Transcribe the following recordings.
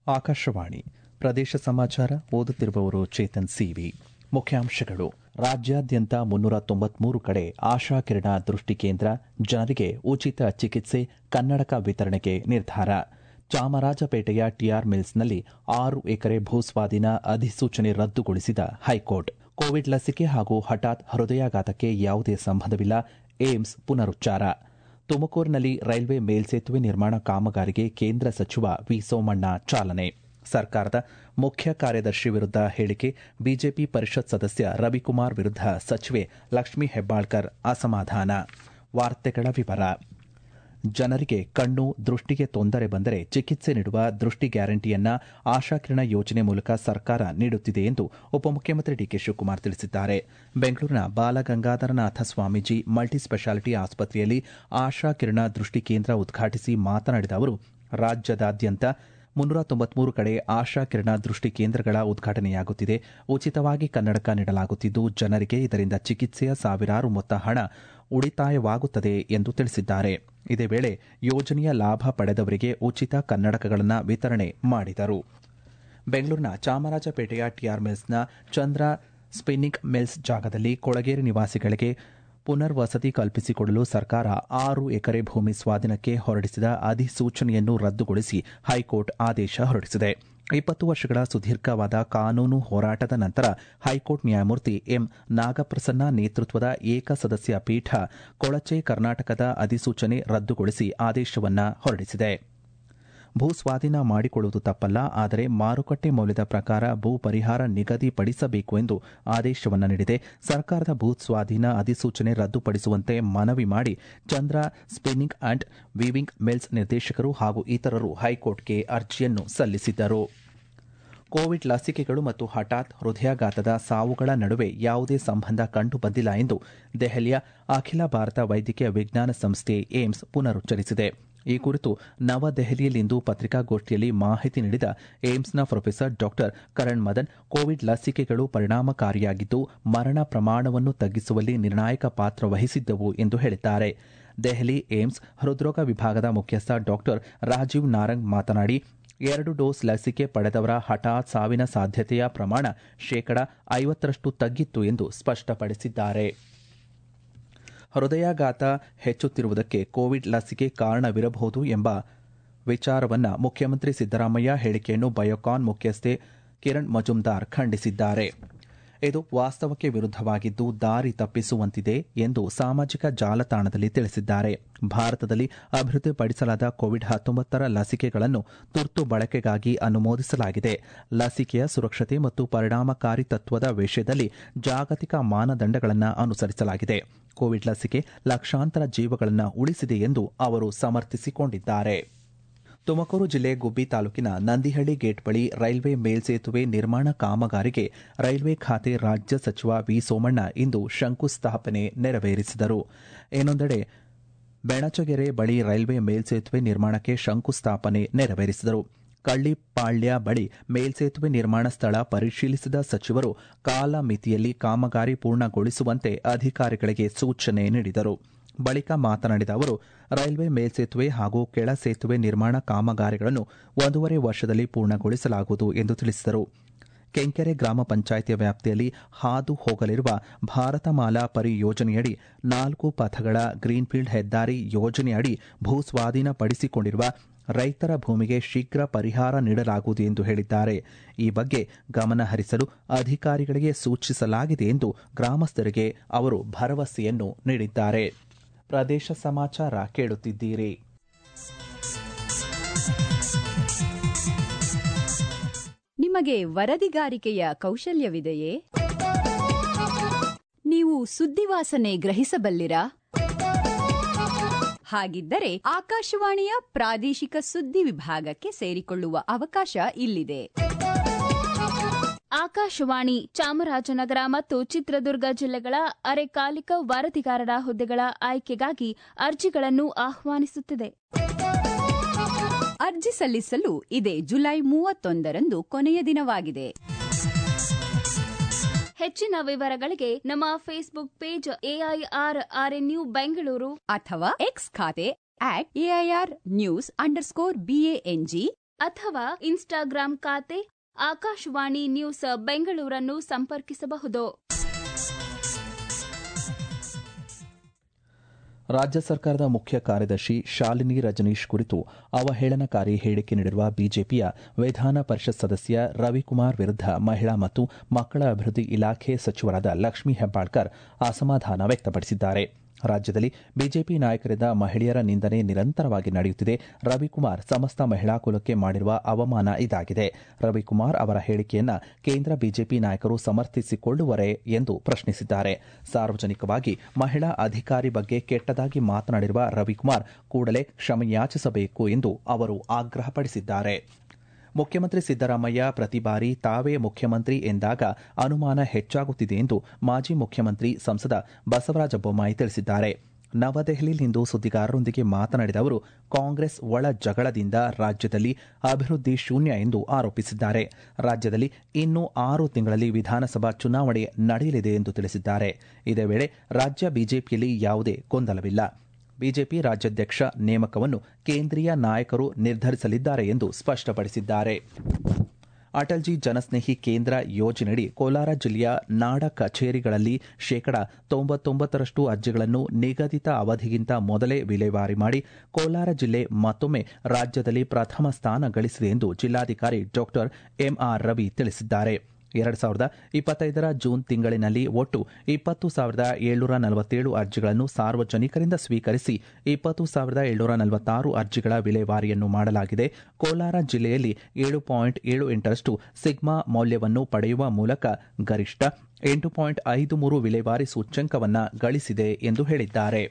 ಆಕಾಶವಾಣಿ ಪ್ರದೇಶ ಸಮಾಚಾರ ಓದುತ್ತಿರುವವರು ಚೇತನ್ ಸಿವಿ ಮುಖ್ಯಾಂಶಗಳು ರಾಜ್ಯಾದ್ಯಂತ ಮುನ್ನೂರ ತೊಂಬತ್ಮೂರು ಕಡೆ ಆಶಾ ಕಿರಣ ದೃಷ್ಟಿ ಕೇಂದ್ರ ಜನರಿಗೆ ಉಚಿತ ಚಿಕಿತ್ಸೆ ಕನ್ನಡಕ ವಿತರಣೆಗೆ ನಿರ್ಧಾರ ಚಾಮರಾಜಪೇಟೆಯ ಟಿಆರ್ ಮಿಲ್ಸ್ನಲ್ಲಿ ಆರು ಎಕರೆ ಭೂಸ್ವಾಧೀನ ಅಧಿಸೂಚನೆ ರದ್ದುಗೊಳಿಸಿದ ಹೈಕೋರ್ಟ್ ಕೋವಿಡ್ ಲಸಿಕೆ ಹಾಗೂ ಹಠಾತ್ ಹೃದಯಾಘಾತಕ್ಕೆ ಯಾವುದೇ ಸಂಬಂಧವಿಲ್ಲ ಏಮ್ಸ್ ಪುನರುಚ್ಚಾರ ತುಮಕೂರಿನಲ್ಲಿ ರೈಲ್ವೆ ಮೇಲ್ಸೇತುವೆ ನಿರ್ಮಾಣ ಕಾಮಗಾರಿಗೆ ಕೇಂದ್ರ ಸಚಿವ ವಿ ಸೋಮಣ್ಣ ಚಾಲನೆ ಸರ್ಕಾರದ ಮುಖ್ಯ ಕಾರ್ಯದರ್ಶಿ ವಿರುದ್ಧ ಹೇಳಿಕೆ ಬಿಜೆಪಿ ಪರಿಷತ್ ಸದಸ್ಯ ರವಿಕುಮಾರ್ ವಿರುದ್ಧ ಸಚಿವೆ ಲಕ್ಷ್ಮೀ ಹೆಬ್ಬಾಳ್ಕರ್ ಅಸಮಾಧಾನ ವಾರ್ತೆಗಳ ವಿವರ ಜನರಿಗೆ ಕಣ್ಣು ದೃಷ್ಟಿಗೆ ತೊಂದರೆ ಬಂದರೆ ಚಿಕಿತ್ಸೆ ನೀಡುವ ದೃಷ್ಟಿ ಗ್ಯಾರಂಟಿಯನ್ನ ಆಶಾಕಿರಣ ಯೋಜನೆ ಮೂಲಕ ಸರ್ಕಾರ ನೀಡುತ್ತಿದೆ ಎಂದು ಉಪಮುಖ್ಯಮಂತ್ರಿ ಡಿಕೆ ಶಿವಕುಮಾರ್ ತಿಳಿಸಿದ್ದಾರೆ ಬೆಂಗಳೂರಿನ ಬಾಲಗಂಗಾಧರನಾಥ ಸ್ವಾಮೀಜಿ ಮಲ್ಟಿ ಸ್ಪೆಷಾಲಿಟಿ ಆಸ್ಪತ್ರೆಯಲ್ಲಿ ಆಶಾ ಕಿರಣ ದೃಷ್ಟಿ ಕೇಂದ್ರ ಉದ್ಘಾಟಿಸಿ ಮಾತನಾಡಿದ ಅವರು ರಾಜ್ಯದಾದ್ಯಂತ ಮುನ್ನೂರ ತೊಂಬತ್ಮೂರು ಕಡೆ ಆಶಾ ಕಿರಣ ದೃಷ್ಟಿ ಕೇಂದ್ರಗಳ ಉದ್ಘಾಟನೆಯಾಗುತ್ತಿದೆ ಉಚಿತವಾಗಿ ಕನ್ನಡಕ ನೀಡಲಾಗುತ್ತಿದ್ದು ಜನರಿಗೆ ಇದರಿಂದ ಚಿಕಿತ್ಸೆಯ ಸಾವಿರಾರು ಮೊತ್ತ ಹಣ ಉಳಿತಾಯವಾಗುತ್ತದೆ ಎಂದು ತಿಳಿಸಿದ್ದಾರೆ ಇದೇ ವೇಳೆ ಯೋಜನೆಯ ಲಾಭ ಪಡೆದವರಿಗೆ ಉಚಿತ ಕನ್ನಡಕಗಳನ್ನು ವಿತರಣೆ ಮಾಡಿದರು ಬೆಂಗಳೂರಿನ ಚಾಮರಾಜಪೇಟೆಯ ಟಿಆರ್ ಮಿಲ್ಸ್ನ ಚಂದ್ರ ಸ್ಪಿನ್ನಿಂಗ್ ಮಿಲ್ಸ್ ಜಾಗದಲ್ಲಿ ಕೊಳಗೇರಿ ನಿವಾಸಿಗಳಿಗೆ ಪುನರ್ವಸತಿ ಕಲ್ಪಿಸಿಕೊಡಲು ಸರ್ಕಾರ ಆರು ಎಕರೆ ಭೂಮಿ ಸ್ವಾಧೀನಕ್ಕೆ ಹೊರಡಿಸಿದ ಅಧಿಸೂಚನೆಯನ್ನು ರದ್ದುಗೊಳಿಸಿ ಹೈಕೋರ್ಟ್ ಆದೇಶ ಹೊರಡಿಸಿದೆ ಇಪ್ಪತ್ತು ವರ್ಷಗಳ ಸುದೀರ್ಘವಾದ ಕಾನೂನು ಹೋರಾಟದ ನಂತರ ಹೈಕೋರ್ಟ್ ನ್ಯಾಯಮೂರ್ತಿ ಎಂ ನಾಗಪ್ರಸನ್ನ ನೇತೃತ್ವದ ಏಕಸದಸ್ಯ ಪೀಠ ಕೊಳಚೆ ಕರ್ನಾಟಕದ ಅಧಿಸೂಚನೆ ರದ್ದುಗೊಳಿಸಿ ಆದೇಶವನ್ನ ಹೊರಡಿಸಿದೆ ಭೂ ಸ್ವಾಧೀನ ಮಾಡಿಕೊಳ್ಳುವುದು ತಪ್ಪಲ್ಲ ಆದರೆ ಮಾರುಕಟ್ಟೆ ಮೌಲ್ಯದ ಪ್ರಕಾರ ಭೂ ಪರಿಹಾರ ನಿಗದಿಪಡಿಸಬೇಕು ಎಂದು ಆದೇಶವನ್ನು ನೀಡಿದೆ ಸರ್ಕಾರದ ಭೂ ಸ್ವಾಧೀನ ಅಧಿಸೂಚನೆ ರದ್ದುಪಡಿಸುವಂತೆ ಮನವಿ ಮಾಡಿ Chandra spinning and weaving mills ನಿರ್ದೇಶಕರು ಹಾಗೂ ಇತರರು ಹೈಕೋರ್ಟ್ಗೆ ಅರ್ಜಿಯನ್ನು ಸಲ್ಲಿಸಿದ್ದರು ಕೋವಿಡ್ ಲಸಿಕೆಗಳು ಮತ್ತು ಹಠಾತ್ ಹೃದಯಾಘಾತದ ಸಾವುಗಳ ನಡುವೆ ಯಾವುದೇ ಸಂಬಂಧ ಕಂಡುಬಂದಿಲ್ಲ ಎಂದು ದೆಹಲಿಯ ಅಖಿಲ ಭಾರತ ವೈದ್ಯಕೀಯ ವಿಜ್ಞಾನ ಸಂಸ್ಥೆ ಏಮ್ಸ್ ಪುನರುಚ್ಚರಿಸಿದೆ ಈ ಕುರಿತು ನವದೆಹಲಿಯಲ್ಲಿಂದು ಪತ್ರಿಕಾಗೋಷ್ಠಿಯಲ್ಲಿ ಮಾಹಿತಿ ನೀಡಿದ ಏಮ್ಸ್ನ professor doctor Karan Madan Covid ಲಸಿಕೆಗಳು ಪರಿಣಾಮಕಾರಿಯಾಗಿದ್ದು ಮರಣ ಪ್ರಮಾಣವನ್ನು ತಗ್ಗಿಸುವಲ್ಲಿ ನಿರ್ಣಾಯಕ ಪಾತ್ರ ವಹಿಸಿದ್ದವು ಎಂದು ಹೇಳಿದ್ದಾರೆ ದೆಹಲಿ ಏಮ್ಸ್ ಹೃದ್ರೋಗ ವಿಭಾಗದ ಮುಖ್ಯಸ್ಥ ಡಾಕ್ಟರ್ ರಾಜೀವ್ ನಾರಂಗ್ ಮಾತನಾಡಿ ಎರಡು ಡೋಸ್ ಲಸಿಕೆ ಪಡೆದವರ ಹಠಾತ್ ಸಾವಿನ ಸಾಧ್ಯತೆಯ ಪ್ರಮಾಣ ಶೇಕಡ ಐವತ್ತರಷ್ಟು ತಗ್ಗಿತ್ತು ಎಂದು ಸ್ಪಷ್ಟಪಡಿಸಿದ್ದಾರೆ ಹೃದಯಾಘಾತ ಹೆಚ್ಚುತ್ತಿರುವುದಕ್ಕೆ ಕೋವಿಡ್ ಲಸಿಕೆ ಕಾರಣವಿರಬಹುದು ಎಂಬ ವಿಚಾರವನ್ನ ಮುಖ್ಯಮಂತ್ರಿ ಸಿದ್ದರಾಮಯ್ಯ ಹೇಳಿಕೆಯನ್ನು ಬಯೋಕಾನ್ ಮುಖ್ಯಸ್ಥೆ ಕಿರಣ್ ಮಜುಮ್ದಾರ್ ಖಂಡಿಸಿದ್ದಾರೆ ಇದು ವಾಸ್ತವಕ್ಕೆ ವಿರುದ್ಧವಾಗಿದ್ದು ದಾರಿ ತಪ್ಪಿಸುವಂತಿದೆ ಎಂದು ಸಾಮಾಜಿಕ ಜಾಲತಾಣದಲ್ಲಿ ತಿಳಿಸಿದ್ದಾರೆ ಭಾರತದಲ್ಲಿ ಅಭಿವೃದ್ಧಿಪಡಿಸಲಾದ ಕೋವಿಡ್ ಹತ್ತೊಂಬತ್ತರ ಲಸಿಕೆಗಳನ್ನು ತುರ್ತು ಬಳಕೆಗಾಗಿ ಅನುಮೋದಿಸಲಾಗಿದೆ ಲಸಿಕೆಯ ಸುರಕ್ಷತೆ ಮತ್ತು ಪರಿಣಾಮಕಾರಿ ತತ್ವದ ವಿಷಯದಲ್ಲಿ ಜಾಗತಿಕ ಮಾನದಂಡಗಳನ್ನು ಅನುಸರಿಸಲಾಗಿದೆ ಕೋವಿಡ್ ಲಸಿಕೆ ಲಕ್ಷಾಂತರ ಜೀವಗಳನ್ನು ಉಳಿಸಿದೆ ಎಂದು ಅವರು ಸಮರ್ಥಿಸಿಕೊಂಡಿದ್ದಾರೆ ತುಮಕೂರು ಜಿಲ್ಲೆ ಗುಬ್ಬಿ ತಾಲೂಕಿನ ನಂದಿಹಳ್ಳಿ ಗೇಟ್ ಬಳಿ ರೈಲ್ವೆ ಮೇಲ್ಸೇತುವೆ ನಿರ್ಮಾಣ ಕಾಮಗಾರಿಗೆ ರೈಲ್ವೆ ಖಾತೆ ರಾಜ್ಯ ಸಚಿವ ವಿ ಸೋಮಣ್ಣ ಇಂದು ಶಂಕುಸ್ಥಾಪನೆ ನೆರವೇರಿಸಿದರು ಇನ್ನೊಂದೆಡೆ ಬೆಣಚಗೆರೆ ಬಳಿ ರೈಲ್ವೆ ಮೇಲ್ಸೇತುವೆ ನಿರ್ಮಾಣಕ್ಕೆ ಶಂಕುಸ್ಥಾಪನೆ ನೆರವೇರಿಸಿದರು ಕಳ್ಳಿಪಾಳ್ಯ ಬಳಿ ಮೇಲ್ಸೇತುವೆ ನಿರ್ಮಾಣ ಸ್ಥಳ ಪರಿಶೀಲಿಸಿದ ಸಚಿವರು ಕಾಲಮಿತಿಯಲ್ಲಿ ಕಾಮಗಾರಿ ಪೂರ್ಣಗೊಳಿಸುವಂತೆ ಅಧಿಕಾರಿಗಳಿಗೆ ಸೂಚನೆ ನೀಡಿದರು ಬಳಿಕ ಮಾತನಾಡಿದ ಅವರು ರೈಲ್ವೆ ಮೇಲ್ಸೇತುವೆ ಹಾಗೂ ಕೆಳ ಸೇತುವೆ ನಿರ್ಮಾಣ ಕಾಮಗಾರಿಗಳನ್ನು ಒಂದೂವರೆ ವರ್ಷದಲ್ಲಿ ಪೂರ್ಣಗೊಳಿಸಲಾಗುವುದು ಎಂದು ತಿಳಿಸಿದರು ಕೆಂಕೆರೆ ಗ್ರಾಮ ಪಂಚಾಯಿತಿಯ ವ್ಯಾಪ್ತಿಯಲ್ಲಿ ಹಾದು ಹೋಗಲಿರುವ ಭಾರತಮಾಲಾ ಪರಿಯೋಜನೆಯಡಿ ನಾಲ್ಕು ಪಥಗಳ ಗ್ರೀನ್ಫೀಲ್ಡ್ ಹೆದ್ದಾರಿ ಯೋಜನೆಯಡಿ ಭೂ ಸ್ವಾಧೀನಪಡಿಸಿಕೊಂಡಿರುವ ರೈತರ ಭೂಮಿಗೆ ಶೀಘ್ರ ಪರಿಹಾರ ನೀಡಲಾಗುವುದು ಎಂದು ಹೇಳಿದ್ದಾರೆ ಈ ಬಗ್ಗೆ ಗಮನ ಹರಿಸಲು ಅಧಿಕಾರಿಗಳಿಗೆ ಸೂಚಿಸಲಾಗಿದೆ ಎಂದು ಗ್ರಾಮಸ್ಥರಿಗೆ ಅವರು ಭರವಸೆಯನ್ನು ನೀಡಿದ್ದಾರೆ ಪ್ರದೇಶ ಸಮಾಚಾರ ಕೇಳುತ್ತಿದ್ದೀರಿ ನಿಮಗೆ ವರದಿಗಾರಿಕೆಯ ಕೌಶಲ್ಯವಿದೆಯೇ ನೀವು ಸುದ್ದಿವಾಸನೆ ಗ್ರಹಿಸಬಲ್ಲಿರಾ ಹಾಗಿದ್ದರೆ ಆಕಾಶವಾಣಿಯ ಪ್ರಾದೇಶಿಕ ಸುದ್ದಿ ವಿಭಾಗಕ್ಕೆ ಸೇರಿಕೊಳ್ಳುವ ಅವಕಾಶ ಇಲ್ಲಿದೆ ಆಕಾಶವಾಣಿ ಚಾಮರಾಜನಗರ ಮತ್ತು ಚಿತ್ರದುರ್ಗ ಜಿಲ್ಲೆಗಳ ಅರೆಕಾಲಿಕ ವರದಿಗಾರರ ಹುದ್ದೆಗಳ ಆಯ್ಕೆಗಾಗಿ ಅರ್ಜಿಗಳನ್ನು ಆಹ್ವಾನಿಸುತ್ತಿದೆ ಅರ್ಜಿ ಸಲ್ಲಿಸಲು ಇದೇ ಜುಲೈ ಮೂವತ್ತೊಂದರಂದು ಕೊನೆಯ ದಿನವಾಗಿದೆ ಹೆಚ್ಚಿನ ವಿವರಗಳಿಗೆ ನಮ್ಮ Facebook page AIR RNU Bengaluru ಅಥವಾ ಎಕ್ಸ್ ಖಾತೆ at AIR news underscore BANG ಅಥವಾ ಇನ್ಸ್ಟಾಗ್ರಾಂ ಖಾತೆ ಆಕಾಶವಾಣಿ ನ್ಯೂಸ್ ಬೆಂಗಳೂರನ್ನು ಸಂಪರ್ಕಿಸಬಹುದು ರಾಜ್ಯ ಸರ್ಕಾರದ ಮುಖ್ಯ ಕಾರ್ಯದರ್ಶಿ ಶಾಲಿನಿ ರಜನೀಶ್ ಕುರಿತು ಅವಹೇಳನಕಾರಿ ಹೇಳಿಕೆ ನೀಡಿರುವ ಬಿಜೆಪಿಯ ವಿಧಾನ ಪರಿಷತ್ ಸದಸ್ಯ ರವಿಕುಮಾರ್ ವಿರುದ್ಧ ಮಹಿಳಾ ಮತ್ತು ಮಕ್ಕಳ ಅಭಿವೃದ್ಧಿ ಇಲಾಖೆ ಸಚಿವರಾದ ಲಕ್ಷ್ಮೀ ಹೆಬ್ಬಾಳ್ಕರ್ ಅಸಮಾಧಾನ ವ್ಯಕ್ತಪಡಿಸಿದ್ದಾರೆ ರಾಜ್ಯದಲ್ಲಿ ಬಿಜೆಪಿ ನಾಯಕರಿಂದ ಮಹಿಳೆಯರ ನಿಂದನೆ ನಿರಂತರವಾಗಿ ನಡೆಯುತ್ತಿದೆ ರವಿಕುಮಾರ್ ಸಮಸ್ತ ಮಹಿಳಾ ಕುಲಕ್ಕೆ ಮಾಡಿರುವ ಅವಮಾನ ಇದಾಗಿದೆ ರವಿಕುಮಾರ್ ಅವರ ಹೇಳಿಕೆಯನ್ನ ಕೇಂದ್ರ ಬಿಜೆಪಿ ನಾಯಕರು ಸಮರ್ಥಿಸಿಕೊಳ್ಳುವರೇ ಎಂದು ಪ್ರಶ್ನಿಸಿದ್ದಾರೆ ಸಾರ್ವಜನಿಕವಾಗಿ ಮಹಿಳಾ ಅಧಿಕಾರಿ ಬಗ್ಗೆ ಕೆಟ್ಟದಾಗಿ ಮಾತನಾಡಿರುವ ರವಿಕುಮಾರ್ ಕೂಡಲೇ ಕ್ಷಮೆಯಾಚಿಸಬೇಕು ಎಂದು ಅವರು ಆಗ್ರಹಪಡಿಸಿದ್ದಾರೆ ಮುಖ್ಯಮಂತ್ರಿ ಸಿದ್ದರಾಮಯ್ಯ ಪ್ರತಿ ಬಾರಿ ತಾವೇ ಮುಖ್ಯಮಂತ್ರಿ ಎಂದಾಗ ಅನುಮಾನ ಹೆಚ್ಚಾಗುತ್ತಿದೆ ಎಂದು ಮಾಜಿ ಮುಖ್ಯಮಂತ್ರಿ ಸಂಸದ ಬಸವರಾಜ ಬೊಮ್ಮಾಯಿ ತಿಳಿಸಿದ್ದಾರೆ ನವದೆಹಲಿಯಲ್ಲಿಂದು ಸುದ್ದಿಗಾರರೊಂದಿಗೆ ಮಾತನಾಡಿದ ಅವರು ಕಾಂಗ್ರೆಸ್ ಒಳ ಜಗಳದಿಂದ ರಾಜ್ಯದಲ್ಲಿ ಅಭಿವೃದ್ಧಿ ಶೂನ್ಯ ಎಂದು ಆರೋಪಿಸಿದ್ದಾರೆ ರಾಜ್ಯದಲ್ಲಿ ಇನ್ನು ಆರು ತಿಂಗಳಲ್ಲಿ ವಿಧಾನಸಭಾ ಚುನಾವಣೆ ನಡೆಯಲಿದೆ ಎಂದು ತಿಳಿಸಿದ್ದಾರೆ ಇದೇ ವೇಳೆ ರಾಜ್ಯ ಬಿಜೆಪಿಯಲ್ಲಿ ಯಾವುದೇ ಗೊಂದಲವಿಲ್ಲ ಬಿಜೆಪಿ ರಾಜ್ಯಾಧ್ಯಕ್ಷ ನೇಮಕವನ್ನು ಕೇಂದ್ರೀಯ ನಾಯಕರು ನಿರ್ಧರಿಸಲಿದ್ದಾರೆ ಎಂದು ಸ್ಪಷ್ಟಪಡಿಸಿದ್ದಾರೆ ಅಟಲ್ಜಿ ಜನಸ್ನೇಹಿ ಕೇಂದ್ರ ಯೋಜನೆಯಡಿ ಕೋಲಾರ ಜಿಲ್ಲೆಯ ನಾಡ ಕಚೇರಿಗಳಲ್ಲಿ ಶೇಕಡಾ ತೊಂಬತ್ತೊಂಬತ್ತರಷ್ಟು ಅರ್ಜಿಗಳನ್ನು ನಿಗದಿತ ಅವಧಿಗಿಂತ ಮೊದಲೇ ವಿಲೇವಾರಿ ಮಾಡಿ ಕೋಲಾರ ಜಿಲ್ಲೆ ಮತ್ತೊಮ್ಮೆ ರಾಜ್ಯದಲ್ಲಿ ಪ್ರಥಮ ಸ್ಥಾನ ಗಳಿಸಿದೆ ಎಂದು ಜಿಲ್ಲಾಧಿಕಾರಿ ಡಾ ಎಂಆರ್ ರವಿ ತಿಳಿಸಿದ್ದಾರೆ ಎರಡು ಸಾವಿರದ ಇಪ್ಪತ್ತೈದರ ಜೂನ್ ತಿಂಗಳಿನಲ್ಲಿ ಒಟ್ಟು ಇಪ್ಪತ್ತು ಸಾವಿರದ ಏಳ್ನೂರ ನಲವತ್ತೇಳು ಅರ್ಜಿಗಳನ್ನು ಸಾರ್ವಜನಿಕರಿಂದ ಸ್ವೀಕರಿಸಿ ಇಪ್ಪತ್ತು ಸಾವಿರದ ಏಳ್ನೂರ ನಲವತ್ತಾರು ಅರ್ಜಿಗಳ ವಿಲೇವಾರಿಯನ್ನು ಮಾಡಲಾಗಿದೆ ಕೋಲಾರ ಜಿಲ್ಲೆಯಲ್ಲಿ ಏಳು ಪಾಯಿಂಟ್ ಏಳು ಎಂಟರಷ್ಟು ಸಿಗ್ಮಾ ಮೌಲ್ಯವನ್ನು ಪಡೆಯುವ ಮೂಲಕ ಗರಿಷ್ಠ ಎಂಟು ಪಾಯಿಂಟ್ ಐದು ಮೂರು ವಿಲೇವಾರಿ ಸೂಚ್ಯಂಕವನ್ನು ಗಳಿಸಿದೆ ಎಂದು ಹೇಳಿದ್ದಾರೆ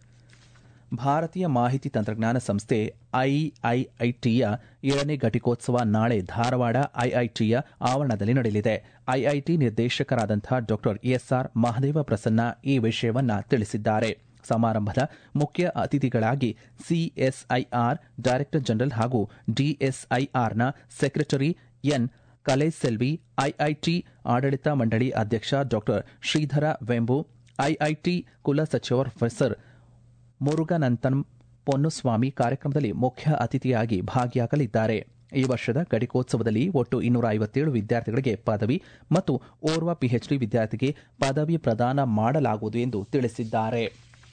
ಭಾರತೀಯ ಮಾಹಿತಿ ತಂತ್ರಜ್ಞಾನ ಸಂಸ್ಥೆ ಐಐಐಟಿಯ ಏಳನೇ ಘಟಿಕೋತ್ಸವ ನಾಳೆ ಧಾರವಾಡ ಐಐಟಿಯ ಆವರಣದಲ್ಲಿ ನಡೆಯಲಿದೆ ಐಐಟಿ ನಿರ್ದೇಶಕರಾದಂತಹ ಡಾ ಎಸ್ಆರ್ ಮಹದೇವ ಪ್ರಸನ್ನ ಈ ವಿಷಯವನ್ನ ತಿಳಿಸಿದ್ದಾರೆ ಸಮಾರಂಭದ ಮುಖ್ಯ ಅತಿಥಿಗಳಾಗಿ ಸಿಎಸ್ಐಆರ್ ಡೈರೆಕ್ಟರ್ ಜನರಲ್ ಹಾಗೂ ಡಿಎಸ್ಐಆರ್ನ ಸೆಕ್ರೆಟರಿ ಎನ್ ಕಲೇಸೆಲ್ವಿ ಐಐಟಿ ಆಡಳಿತ ಮಂಡಳಿ ಅಧ್ಯಕ್ಷ ಡಾ ಶ್ರೀಧರ ವೆಂಬು ಐಐಟಿ ಕುಲಸಚಿವ ಪ್ರೊಫೆಸರ್ ಮುರುಗನಂತನ್ ಪೊನ್ನುಸ್ವಾಮಿ ಕಾರ್ಯಕ್ರಮದಲ್ಲಿ ಮುಖ್ಯ ಅತಿಥಿಯಾಗಿ ಭಾಗಿಯಾಗಲಿದ್ದಾರೆ ಈ ವರ್ಷದ ಘಟಿಕೋತ್ಸವದಲ್ಲಿ ಒಟ್ಟು ಇನ್ನೂರ ಐವತ್ತೇಳು ವಿದ್ಯಾರ್ಥಿಗಳಿಗೆ ಪದವಿ ಮತ್ತು ಓರ್ವ ಪಿಎಚ್ಡಿ ವಿದ್ಯಾರ್ಥಿಗೆ ಪದವಿ ಪ್ರದಾನ ಮಾಡಲಾಗುವುದು ಎಂದು ತಿಳಿಸಿದ್ದಾರೆ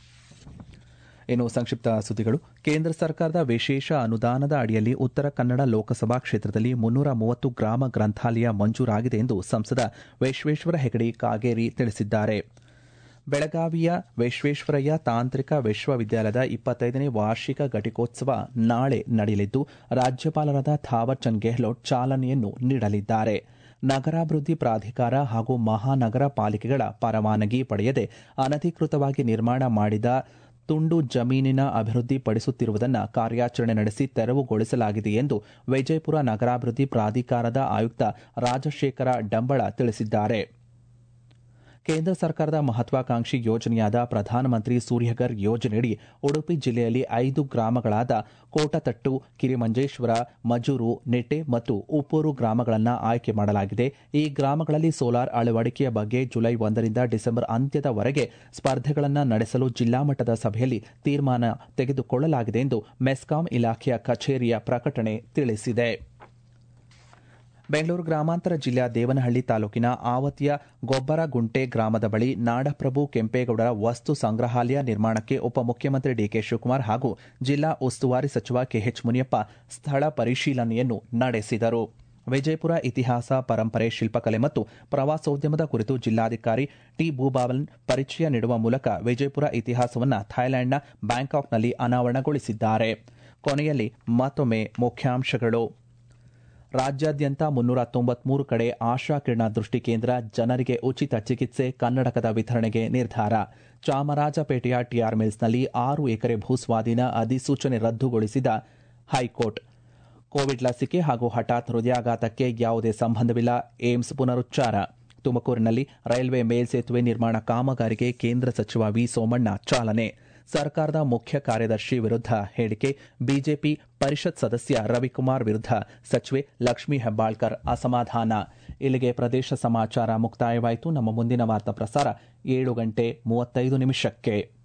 ಇನ್ನು ಸಂಕ್ಷಿಪ್ತ ಸುದ್ದಿಗಳು ಕೇಂದ್ರ ಸರ್ಕಾರದ ವಿಶೇಷ ಅನುದಾನದ ಅಡಿಯಲ್ಲಿ ಉತ್ತರ ಕನ್ನಡ ಲೋಕಸಭಾ ಕ್ಷೇತ್ರದಲ್ಲಿ ಮುನ್ನೂರ ಮೂವತ್ತು ಗ್ರಾಮ ಗ್ರಂಥಾಲಯ ಮಂಜೂರಾಗಿದೆ ಎಂದು ಸಂಸದ ವಿಶ್ವೇಶ್ವರ ಹೆಗಡೆ ಕಾಗೇರಿ ತಿಳಿಸಿದ್ದಾರೆ ಬೆಳಗಾವಿಯ ವಿಶ್ವೇಶ್ವರಯ್ಯ ತಾಂತ್ರಿಕ ವಿಶ್ವವಿದ್ಯಾಲಯದ ಇಪ್ಪತ್ತೈದನೇ ವಾರ್ಷಿಕ ಘಟಿಕೋತ್ಸವ ನಾಳೆ ನಡೆಯಲಿದ್ದು ರಾಜ್ಯಪಾಲರಾದ ಥಾವರ್ ಚಂದ್ ಗೆಹ್ಲೋಟ್ ಚಾಲನೆಯನ್ನು ನೀಡಲಿದ್ದಾರೆ ನಗರಾಭಿವೃದ್ಧಿ ಪ್ರಾಧಿಕಾರ ಹಾಗೂ ಮಹಾನಗರ ಪಾಲಿಕೆಗಳ ಪರವಾನಗಿ ಪಡೆಯದೆ ಅನಧಿಕೃತವಾಗಿ ನಿರ್ಮಾಣ ಮಾಡಿದ ತುಂಡು ಜಮೀನಿನ ಅಭಿವೃದ್ಧಿ ಪಡಿಸುತ್ತಿರುವುದನ್ನು ಕಾರ್ಯಾಚರಣೆ ನಡೆಸಿ ತೆರವುಗೊಳಿಸಲಾಗಿದೆ ಎಂದು ವಿಜಯಪುರ ನಗರಾಭಿವೃದ್ಧಿ ಪ್ರಾಧಿಕಾರದ ಆಯುಕ್ತ ರಾಜಶೇಖರ ಡಂಬಳ ತಿಳಿಸಿದ್ದಾರೆ ಕೇಂದ್ರ ಸರ್ಕಾರದ ಮಹತ್ವಾಕಾಂಕ್ಷಿ ಯೋಜನೆಯಾದ ಪ್ರಧಾನಮಂತ್ರಿ ಸೂರ್ಯಘರ್ ಯೋಜನೆಯಡಿ ಉಡುಪಿ ಜಿಲ್ಲೆಯಲ್ಲಿ ಐದು ಗ್ರಾಮಗಳಾದ ಕೋಟತಟ್ಟು ಕಿರಿಮಂಜೇಶ್ವರ ಮಜೂರು ನೆಟ್ಟೆ ಮತ್ತು ಉಪ್ಪೂರು ಗ್ರಾಮಗಳನ್ನು ಆಯ್ಕೆ ಮಾಡಲಾಗಿದೆ ಈ ಗ್ರಾಮಗಳಲ್ಲಿ ಸೋಲಾರ್ ಅಳವಡಿಕೆಯ ಬಗ್ಗೆ ಜುಲೈ ಒಂದರಿಂದ ಡಿಸೆಂಬರ್ ಅಂತ್ಯದವರೆಗೆ ಸ್ಪರ್ಧೆಗಳನ್ನು ನಡೆಸಲು ಜಿಲ್ಲಾ ಮಟ್ಟದ ಸಭೆಯಲ್ಲಿ ತೀರ್ಮಾನ ತೆಗೆದುಕೊಳ್ಳಲಾಗಿದೆ ಎಂದು ಮೆಸ್ಕಾಂ ಇಲಾಖೆಯ ಕಚೇರಿಯ ಪ್ರಕಟಣೆ ತಿಳಿಸಿದೆ ಬೆಂಗಳೂರು ಗ್ರಾಮಾಂತರ ಜಿಲ್ಲೆಯ ದೇವನಹಳ್ಳಿ ತಾಲೂಕಿನ ಆವತಿಯ ಗೊಬ್ಬರಗುಂಟೆ ಗ್ರಾಮದ ಬಳಿ ನಾಡಪ್ರಭು ಕೆಂಪೇಗೌಡರ ವಸ್ತು ಸಂಗ್ರಹಾಲಯ ನಿರ್ಮಾಣಕ್ಕೆ ಉಪಮುಖ್ಯಮಂತ್ರಿ ಡಿಕೆ ಶಿವಕುಮಾರ್ ಹಾಗೂ ಜಿಲ್ಲಾ ಉಸ್ತುವಾರಿ ಸಚಿವ ಕೆಎಚ್ ಮುನಿಯಪ್ಪ ಸ್ಥಳ ಪರಿಶೀಲನೆಯನ್ನು ನಡೆಸಿದರು ವಿಜಯಪುರ ಇತಿಹಾಸ ಪರಂಪರೆ ಶಿಲ್ಪಕಲೆ ಮತ್ತು ಪ್ರವಾಸೋದ್ಯಮದ ಕುರಿತು ಜಿಲ್ಲಾಧಿಕಾರಿ ಟಿ ಭೂಭಾವನ್ ಪರಿಚಯ ನೀಡುವ ಮೂಲಕ ವಿಜಯಪುರ ಇತಿಹಾಸವನ್ನು ಥೈಲ್ಯಾಂಡ್ನ ಬ್ಯಾಂಕಾಕ್ನಲ್ಲಿ ಅನಾವರಣಗೊಳಿಸಿದ್ದಾರೆ ಕೊನೆಯಲ್ಲಿ ಮತ್ತೊಮ್ಮೆ ಮುಖ್ಯಾಂಶಗಳು ರಾಜ್ಯಾದ್ಯಂತ ಮುನ್ನೂರ ತೊಂಬತ್ಮೂರು ಕಡೆ ಆಶಾ ಕಿರಣ ದೃಷ್ಟಿ ಕೇಂದ್ರ ಜನರಿಗೆ ಉಚಿತ ಚಿಕಿತ್ಸೆ ಕನ್ನಡಕದ ವಿತರಣೆಗೆ ನಿರ್ಧಾರ ಚಾಮರಾಜಪೇಟೆಯ ಟಿಆರ್ ಮಿಲ್ಸ್ನಲ್ಲಿ ಆರು ಎಕರೆ ಭೂಸ್ವಾಧೀನ ಅಧಿಸೂಚನೆ ರದ್ದುಗೊಳಿಸಿದ ಹೈಕೋರ್ಟ್ ಕೋವಿಡ್ ಲಸಿಕೆ ಹಾಗೂ ಹಠಾತ್ ಹೃದಯಾಘಾತಕ್ಕೆ ಯಾವುದೇ ಸಂಬಂಧವಿಲ್ಲ ಏಮ್ಸ್ ಪುನರುಚ್ಚಾರ ತುಮಕೂರಿನಲ್ಲಿ ರೈಲ್ವೆ ಮೇಲ್ಸೇತುವೆ ನಿರ್ಮಾಣ ಕಾಮಗಾರಿಗೆ ಕೇಂದ್ರ ಸಚಿವ ವಿ ಸೋಮಣ್ಣ ಚಾಲನೆ ಸರ್ಕಾರದ ಮುಖ್ಯ ಕಾರ್ಯದರ್ಶಿ ವಿರುದ್ಧ ಹೇಳಿಕೆ ಬಿಜೆಪಿ ಪರಿಷತ್ ಸದಸ್ಯ ರವಿಕುಮಾರ್ ವಿರುದ್ಧ ಸಚಿವೆ ಲಕ್ಷ್ಮೀ ಹೆಬ್ಬಾಳ್ಕರ್ ಅಸಮಾಧಾನ ಇಲ್ಲಿಗೆ ಪ್ರದೇಶ ಸಮಾಚಾರ ಮುಕ್ತಾಯವಾಯಿತು ನಮ್ಮ ಮುಂದಿನ ವಾರ್ತಾ ಪ್ರಸಾರ ಏಳು ಗಂಟೆ ಮೂವತ್ತೈದು ನಿಮಿಷಕ್ಕೆ